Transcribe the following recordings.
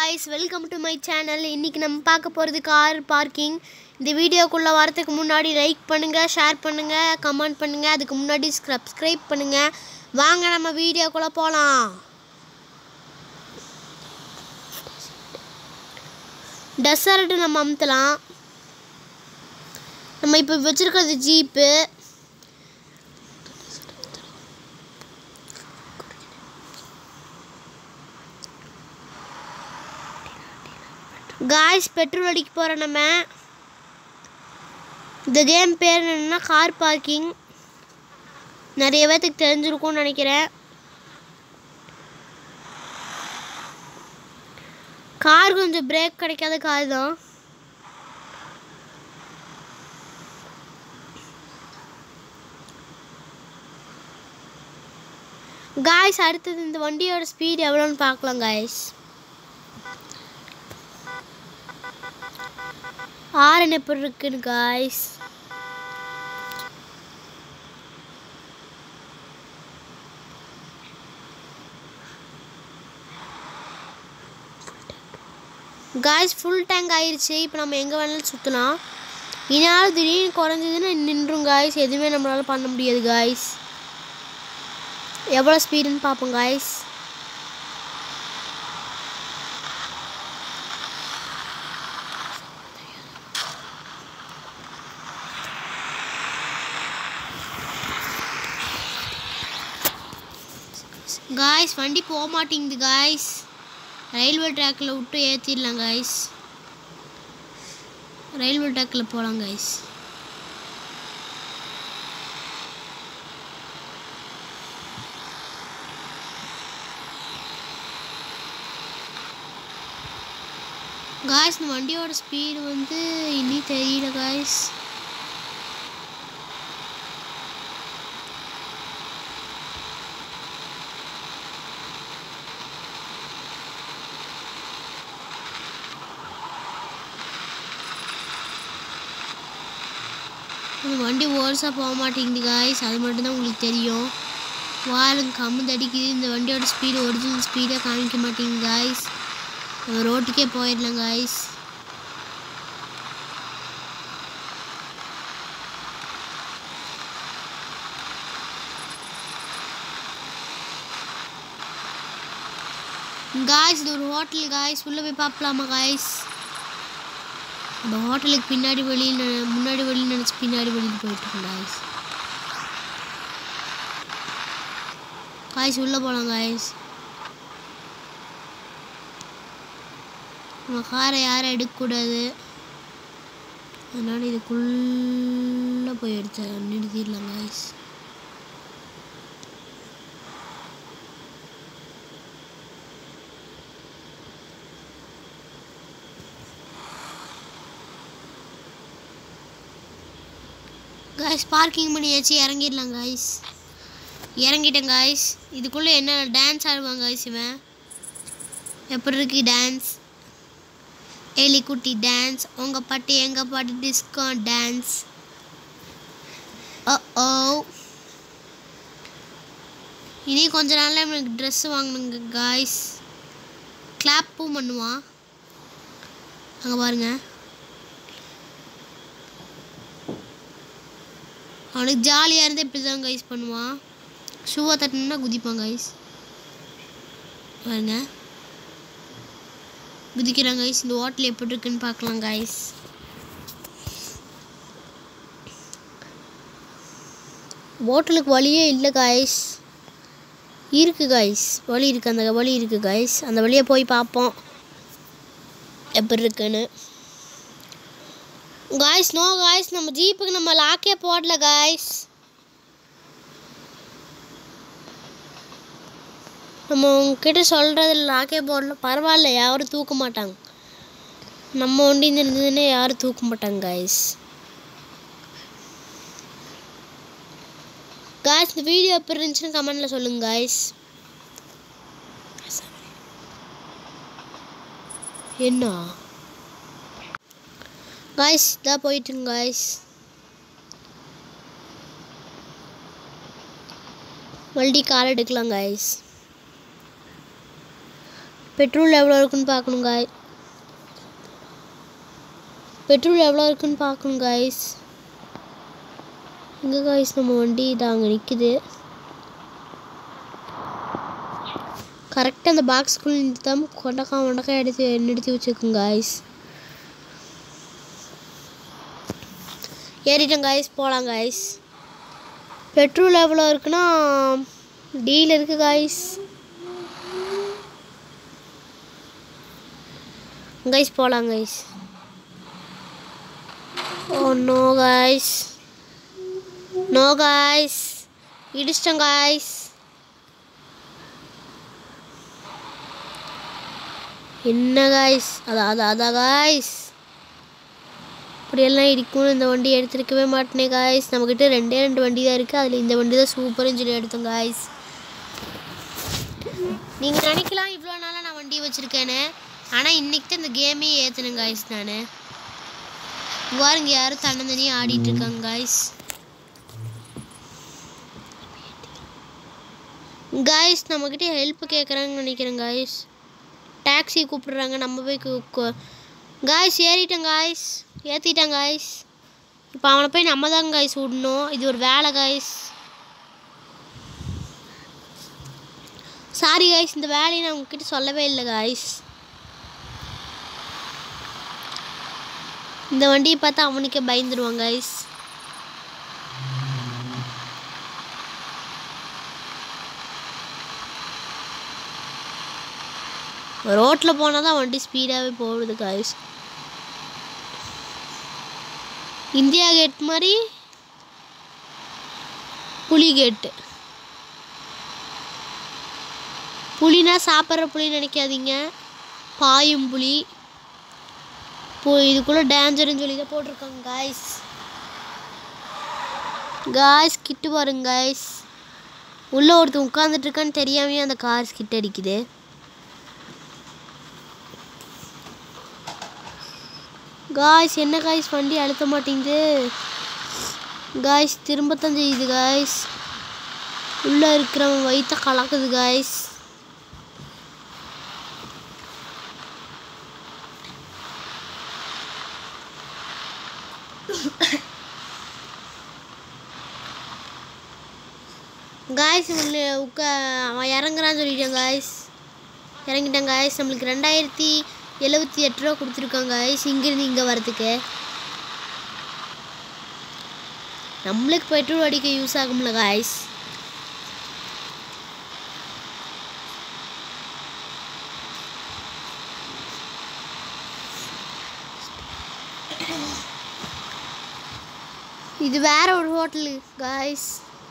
guys welcome to my channel இன்றைக்கி நம்ம பார்க்க போகிறது கார் பார்க்கிங் இந்த வீடியோக்குள்ளே வரதுக்கு முன்னாடி லைக் பண்ணுங்கள் ஷேர் பண்ணுங்கள் கமெண்ட் பண்ணுங்கள் அதுக்கு முன்னாடி சப்ஸ்கிரைப் பண்ணுங்கள் வாங்க நம்ம வீடியோக்குள்ளே போகலாம் டெசர்ட் நம்ம அமுத்தலாம் நம்ம இப்போ வச்சுருக்கிறது ஜீப்பு காய்ஸ் பெட்ரோல் அடிக்க போகிறோம் நம்ம இந்த கேம் பேர் என்னன்னா கார் பார்க்கிங் நிறைய பேர்த்துக்கு தெரிஞ்சிருக்கும்னு நினைக்கிறேன் கார் கொஞ்சம் பிரேக் கிடைக்காத கார் தான் காய்ஸ் அடுத்தது இந்த வண்டியோட ஸ்பீட் எவ்வளோன்னு பார்க்கலாம் காய்ஸ் ஆரன் எப்படி இருக்குன்னு காய்ஸ் காய்ஸ் ஃபுல் டேங்க் ஆயிருச்சு இப்போ நம்ம எங்கே வேணாலும் சுற்றலாம் இனாலும் திடீர்னு குறைஞ்சதுன்னு நின்றும் காய்ஸ் எதுவுமே நம்மளால பண்ண முடியாது காய்ஸ் எவ்வளோ ஸ்பீடுன்னு பார்ப்போம் காய்ஸ் காய்ஸ் வண்டி போக மாட்டேங்குது காய்ஸ் ரயில்வே ட்ராக்கில் விட்டு ஏற்றிடலாம் காய்ஸ் ரயில்வே ட்ராக்கில் போகலாம் காய்ஸ் காய்ஸ் இந்த வண்டியோட ஸ்பீடு வந்து இனி தெரியல காய்ஸ் இந்த வண்டி ஓர்ஸாக போக மாட்டேங்குது காய்ஸ் அது மட்டும்தான் உங்களுக்கு தெரியும் வாரம் கம்மு தடிக்குது இந்த வண்டியோட ஸ்பீடு ஒரிஜினல் ஸ்பீடாக காமிக்க மாட்டேங்குது காய்ஸ் நம்ம ரோட்டுக்கே போயிடலாம் காய்ஸ் காய்ஸ் இது ஒரு ஹோட்டல் காய்ஸ் உள்ளே போய் பார்க்கலாமா காய்ஸ் அந்த ஹோட்டலுக்கு பின்னாடி வழியில் நெ- முன்னாடி வழியில் நினச்சி பின்னாடி வழியில் போயிட்டுருக்கோம் காய்ஸ் காய்ஸ் உள்ளே போகலாம் காய்ஸ் நம்ம காரை யாரும் எடுக்கக்கூடாது அதனால் இதுக்குள்ளே போய் எடுத்து நிறுத்திடலாம் காய்ஸ் காய்ஸ் பார்க்கிங் பண்ணியாச்சு இறங்கிடலாம் காய்ஸ் இறங்கிட்டேன் காய்ஸ் இதுக்குள்ளே என்ன டான்ஸ் ஆடுவாங்க காய்ஸ் இவன் எப்படி இருக்கு டான்ஸ் எலிக்குட்டி டான்ஸ் உங்கள் பாட்டு எங்கள் பாட்டு டிஸ்கோ டான்ஸ் ஓ இனி கொஞ்ச நாளில் எனக்கு ட்ரெஸ் வாங்கணுங்க காய்ஸ் கிளாப்பும் பண்ணுவான் அங்கே பாருங்க அவனுக்கு ஜாலியாக இருந்து இப்படி தான் கைஸ் பண்ணுவான் ஷூவை தட்டினா குதிப்பான் கைஸ் பாருங்க குதிக்கிறான் கைஸ் இந்த ஹோட்டல் எப்படி இருக்குன்னு பார்க்கலாம் கைஸ் ஹோட்டலுக்கு வழியே இல்லை காய்ஸ் இருக்கு காய்ஸ் வழி இருக்கு அந்த வழி இருக்கு காய்ஸ் அந்த வழியை போய் பார்ப்போம் எப்படி இருக்குன்னு காய்ஸ் நோ காய்ஸ் நம்ம ஜீப்புக்கு நம்ம லாக்கே போடல காய்ஸ் நம்ம உங்ககிட்ட சொல்கிறது லாக்கே போடல பரவாயில்ல யாரும் தூக்க மாட்டாங்க நம்ம வண்டி இருந்ததுன்னே யாரும் தூக்க மாட்டாங்க காய்ஸ் காய்ஸ் இந்த வீடியோ எப்படி இருந்துச்சுன்னு கமெண்ட்டில் சொல்லுங்க காய்ஸ் என்ன காய்ஸ் இதான் போயிட்டுங்க காய்ஸ் மறுபடி கார் எடுக்கலாம் காய்ஸ் பெட்ரோல் எவ்வளோ இருக்குன்னு பார்க்கணும் காய் பெட்ரோல் எவ்வளோ இருக்குன்னு பார்க்கணும் காய்ஸ் எங்கே காய்ஸ் நம்ம வண்டி இது அங்கே நிற்குது கரெக்டாக அந்த பாக்ஸ்க்குள்ளே நிறுத்தாம கொண்டக்கா கொண்டக்கா எடுத்து நிறுத்தி வச்சுக்கோங்க காய்ஸ் ஏறிட்டேன் காய்ஸ் போகலாம் காய்ஸ் பெட்ரோல் எவ்வளோ இருக்குன்னா டீல் இருக்குது காய்ஸ் கைஸ் போகலாம் guys oh no guys no guys இடிச்சிட்டேன் கைஸ் என்ன கைஸ் அதான் அதான் அதான் கைஸ் இப்படியெல்லாம் இடிக்கும்னு இந்த வண்டி எடுத்துருக்கவே மாட்டேனே காய்ஸ் நம்மக்கிட்ட ரெண்டே ரெண்டு வண்டி தான் இருக்குது அதில் இந்த வண்டி தான் சூப்பர்னு சொல்லி எடுத்தோம் காய்ஸ் நீங்கள் நினைக்கலாம் இவ்வளோ நாளாக நான் வண்டி வச்சுருக்கேன்னு ஆனால் இன்னைக்கு தான் இந்த கேமே ஏற்றணும் காய்ஸ் நான் பாருங்க யாரும் தன்னந்தனியாக ஆடிட்டு இருக்காங்க காய்ஸ் காய்ஸ் நம்மக்கிட்ட ஹெல்ப் கேட்குறாங்கன்னு நினைக்கிறேன் காய்ஸ் டாக்ஸி கூப்பிடுறாங்க நம்ம போய் காய்ஸ் ஏறிட்டேன் காய்ஸ் ஏற்றிட்டேன் காய்ஸ் இப்போ அவனை போய் நம்ம தான் காய்ஸ் விடணும் இது ஒரு வேலை காய்ஸ் சாரி காய்ஸ் இந்த வேலையை நான் உங்ககிட்ட சொல்லவே இல்லை காய்ஸ் இந்த வண்டியை பார்த்தா அவனுக்கே பயந்துருவான் காய்ஸ் ரோட்டில் போனால் தான் வண்டி ஸ்பீடாகவே போகுது காய்ஸ் இந்தியா கேட் மாதிரி புலி கேட்டு புலினா சாப்பிட்ற புலி நினைக்காதீங்க பாயும் புலி இப்போ இதுக்குள்ளே டேஞ்சர்னு சொல்லி தான் போட்டிருக்காங்க காய்ஸ் காய்ஸ் கிட்டு பாருங்க காய்ஸ் உள்ளே ஒருத்தன் உட்காந்துட்டு இருக்கான்னு தெரியாமையே அந்த கார்ஸ் கிட்ட அடிக்குது காய்ஸ் என்ன காய்ஸ் வண்டி அழுத்த மாட்டேங்குது காய்ஸ் திரும்பத்தான் செய்யுது காய்ஸ் உள்ளே இருக்கிறவன் வயிற்ற கலக்குது காய்ஸ் காய்ஸ் உள்ள உட்க அவன் இறங்குறான்னு சொல்லிட்டேன் காய்ஸ் இறங்கிட்டேன் காய்ஸ் நம்மளுக்கு ரெண்டாயிரத்தி எழுபத்தி எட்டு ரூபா கொடுத்துருக்காங்க காய்ஸ் இங்கேருந்து இங்கே வரதுக்கு நம்மளுக்கு பெட்ரோல் அடிக்க யூஸ் ஆகும்ல காய்ஸ் இது வேற ஒரு ஹோட்டலு காய்ஸ்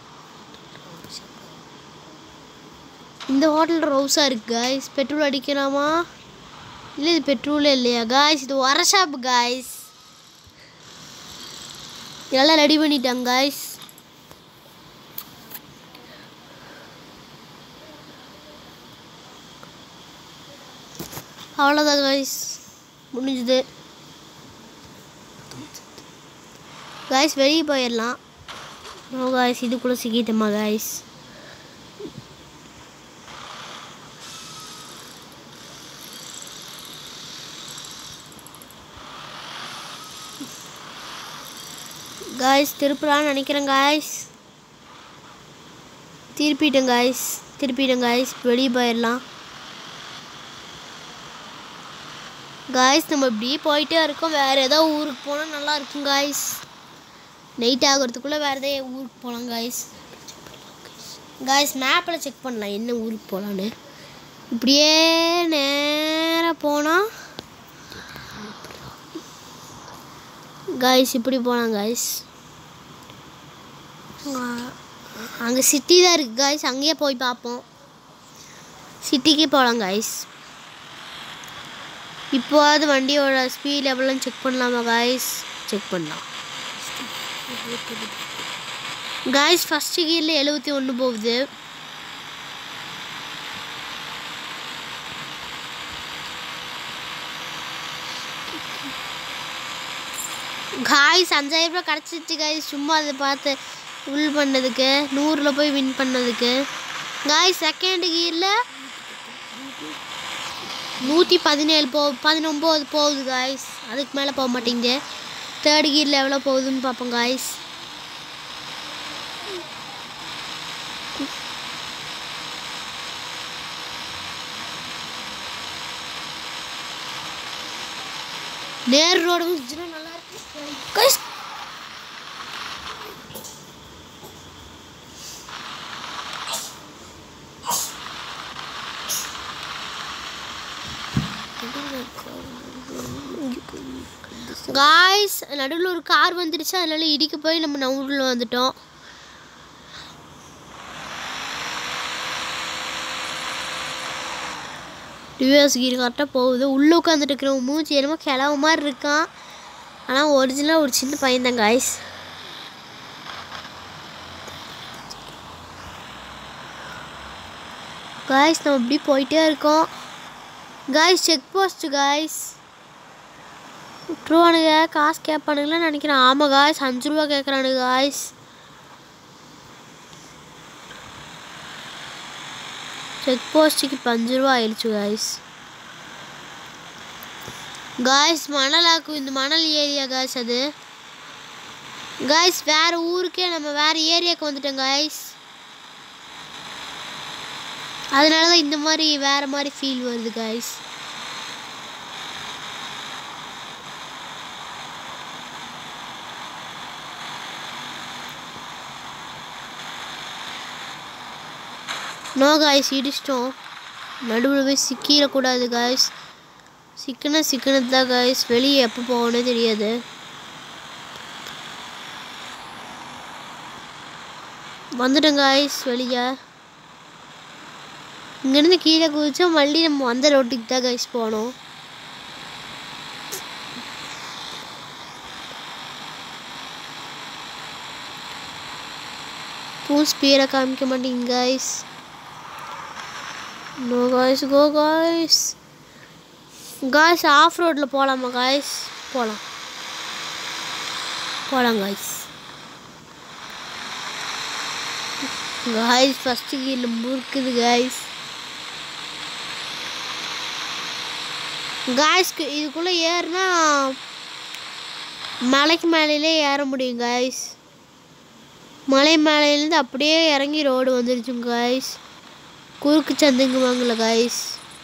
இந்த ஹோட்டல் ரோஸாக இருக்கு காய்ஸ் பெட்ரோல் அடிக்கலாமா இல்லை இது பெட்ரோலே இல்லையா காய்ஸ் இது வர ஷாப் காய்ஸ் எல்லாம் ரெடி பண்ணிட்டாங்க காய்ஸ் அவ்வளோதான் காய்ஸ் முடிஞ்சுது காய்ஸ் வெளியே போயிடலாம் ஓ காய்ஸ் இதுக்குள்ளே சிக்கிட்டோமா காய்ஸ் காய்ஸ் திருப்பலான்னு நினைக்கிறேன் காய்ஸ் திருப்பிட்டேன் காய்ஸ் திருப்பிட்டேன் காய்ஸ் வெளியே போயிடலாம் காய்ஸ் நம்ம இப்படியே போயிட்டே இருக்கோம் வேறு ஏதோ ஊருக்கு போனால் நல்லா இருக்கும் காய்ஸ் நைட் ஆகிறதுக்குள்ளே வேறு ஏதோ ஊருக்கு போகலாம் காய்ஸ் காய்ஸ் மேப்பில் செக் பண்ணலாம் என்ன ஊருக்கு போகலான்னு இப்படியே நேராக போனால் காய்ஸ் இப்படி போகலாம் காய்ஸ் அங்கே சிட்டி தான் இருக்குது காய்ஸ் அங்கேயே போய் பார்ப்போம் சிட்டிக்கே போகலாம் காய்ஸ் இப்போவாது வண்டியோட ஸ்பீட் எவ்வளோன்னு செக் பண்ணலாமா காய்ஸ் செக் பண்ணலாம் காய்ஸ் ஃபஸ்ட்டு கீரில் எழுபத்தி ஒன்று போகுது காய்ஸ் அஞ்சாயிரம் ரூபாய் கிடச்சிச்சு காய்ஸ் சும்மா அதை பார்த்து உள் பண்ணதுக்கு நூறில் போய் வின் பண்ணதுக்கு காய்ஸ் செகண்ட் கியரில் நூற்றி பதினேழு போ பதினொம்போது போகுது காய்ஸ் அதுக்கு மேலே போக மாட்டேங்குது தேர்ட் கீரில் எவ்வளோ போகுதுன்னு பார்ப்போம் காய்ஸ் நேர் ரோடு வந்துச்சுன்னா நல்லா இருக்கு காய்ஸ் காய்ஸ் நடுவில் ஒரு கார் வந்துடுச்சு அதனால இடிக்க போய் நம்ம நவுரில் வந்துட்டோம் ரிவர்ஸ் கீர் கரெக்டாக போகுது உள்ளே உட்காந்துட்டு இருக்கிறவன் மூஞ்சி என்னமோ கிளவு மாதிரி இருக்கான் ஆனால் ஒரிஜினலாக ஒரு சின்ன பையன் தான் காய்ஸ் காய்ஸ் நம்ம இப்படி போயிட்டே இருக்கோம் காய்ஸ் செக் போஸ்ட் காய்ஸ் விட்ருவானுங்க காசு கேட்பானுங்களா நினைக்கிறேன் ஆமாம் காய்ஸ் அஞ்சு ரூபா கேட்குறானுங்க காய்ஸ் செக் போஸ்ட்டுக்கு இப்போ அஞ்சு ரூபா ஆயிடுச்சு காய்ஸ் காய்ஸ் மணலாக்கும் இந்த மணல் ஏரியா காய்ஸ் அது காய்ஸ் வேறு ஊருக்கே நம்ம வேறு ஏரியாவுக்கு வந்துட்டோம் காய்ஸ் அதனால தான் இந்த மாதிரி வேறு மாதிரி ஃபீல் வருது காய்ஸ் நோ காய்ஸ் இடிச்சிட்டோம் நடுவில் போய் சிக்கிடக்கூடாது காய்ஸ் சிக்கன சிக்கனது தான் காய்ஸ் வெளியே எப்போ போகணும்னே தெரியாது வந்துட்டோம் காய்ஸ் வெளியே இங்கேருந்து கீழே குதிச்சா மறுபடியும் நம்ம வந்த ரோட்டுக்கு தான் காய்ஸ் போகணும் பூ ஸ்பீடை காமிக்க மாட்டேங்க guys no guys go guys guys off ரோட்டில் போகலாமா காய்ஸ் போகலாம் போகலாம் காய்ஸ் காய்ஸ் ஃபஸ்ட்டு கீழே முறுக்குது காய்ஸ் காய்ஸ்க்கு இதுக்குள்ளே ஏறுனா மலைக்கு மேலேயே ஏற முடியும் காய்ஸ் மலை மேலேருந்து அப்படியே இறங்கி ரோடு வந்துருச்சுங்க காய்ஸ் குறுக்கு சந்துங்குவாங்கள்ல காய்ஸ்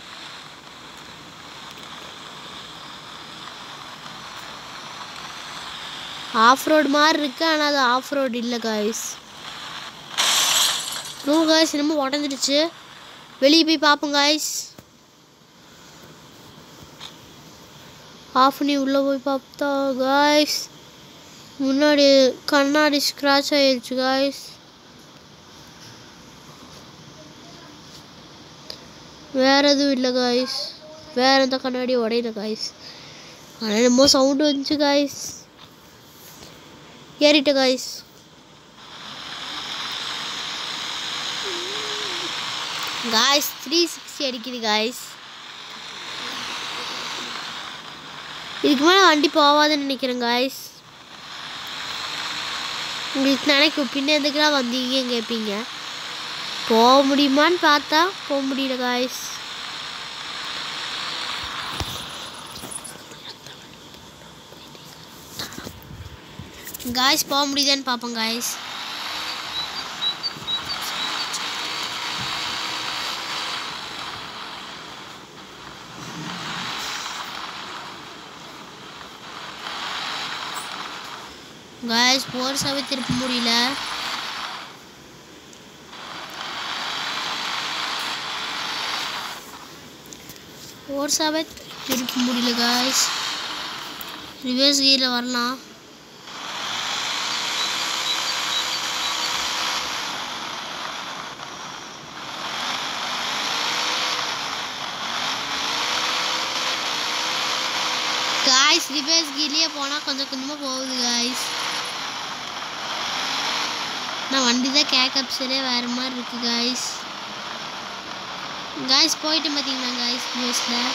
ஆஃப் ரோடு மாதிரி இருக்கு ஆனால் அது ஆஃப் ரோடு இல்லை காய்ஸ் நோ காய்ஸ் என்னமோ உடஞ்சிடுச்சு வெளியே போய் பார்ப்போம் காய்ஸ் ஆஃப் பண்ணி உள்ளே போய் பார்த்தா காய்ஸ் முன்னாடி கண்ணாடி ஸ்க்ராட்ச் ஆயிடுச்சு காய்ஸ் வேற எதுவும் இல்லை காய்ஸ் வேற எந்த கண்ணாடி உடையல காய்ஸ் ஆனால் என்னமோ சவுண்டு வந்துச்சு காய்ஸ் ஏறிட்ட காய்ஸ் காய்ஸ் த்ரீ சிக்ஸ்டி அடிக்குது காய்ஸ் இதுக்கு மேலே வண்டி போகாதுன்னு நினைக்கிறேன் காய்ஸ் உங்களுக்கு நினைக்கும் பின்ன எதுக்குலாம் வந்தீங்க கேட்பீங்க போக முடியுமான்னு பார்த்தா போக முடியல காய்ஸ் காய்ஸ் போக முடியுதான்னு பார்ப்போம் காய்ஸ் காய்ஸ் போர்ஸாவே திருப்ப முடியல போர்ஸாவே திருப்ப முடியல காய்ஸ் ரிவர்ஸ் கீரில் வரலாம் காய்ஸ் ரிவர்ஸ் கீர்லேயே போனால் கொஞ்சம் கொஞ்சமாக போகுது காய்ஸ் நான் வண்டி தான் கேக்கப்ஸரே வேறு மாதிரி இருக்குது காய்ஸ் காய்ஸ் போயிட்டு பார்த்தீங்களா காய்ஸ் ரிவர்ஸில்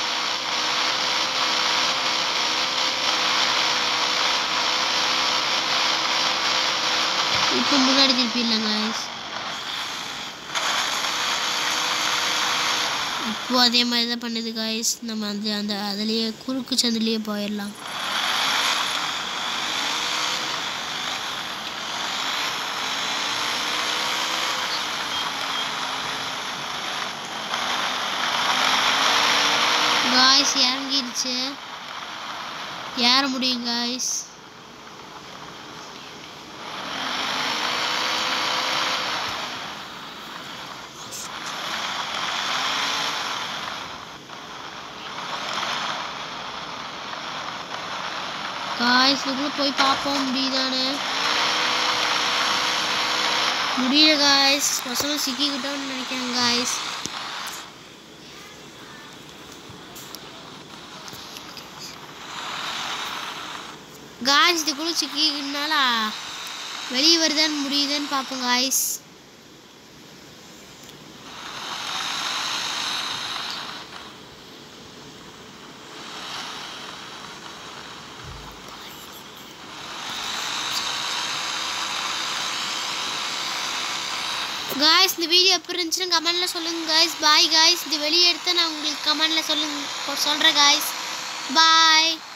இப்போ முன்னாடி திருப்பிடலாம் காய்ஸ் இப்போ இப்போ அதே மாதிரி தான் பண்ணுது காய்ஸ் நம்ம அந்த அந்த அதுலேயே குறுக்கு சந்துலேயே போயிடலாம் காய்ஸ் இறங்கிடுச்சு ஏற முடியும் காய்ஸ் காய்ஸ் இதுக்குள்ள போய் பார்ப்போம் முடியுதானே முடியல காய்ஸ் பசங்க சிக்கிக்கிட்டோம்னு நினைக்கிறேன் காய்ஸ் காய்ஸ் இதுக்குள்ள சிக்கிக்கினால வெளியே வருதான்னு முடியுதான்னு பார்ப்போம் காய்ஸ் காய்ஸ் இந்த வீடியோ எப்படி இருந்துச்சுன்னு கமெண்ட்ல சொல்லுங்க காய்ஸ் பாய் காய்ஸ் இது வெளியே எடுத்து நான் உங்களுக்கு கமெண்ட்ல சொல்லுங்க சொல்கிறேன் காய்ஸ் பாய்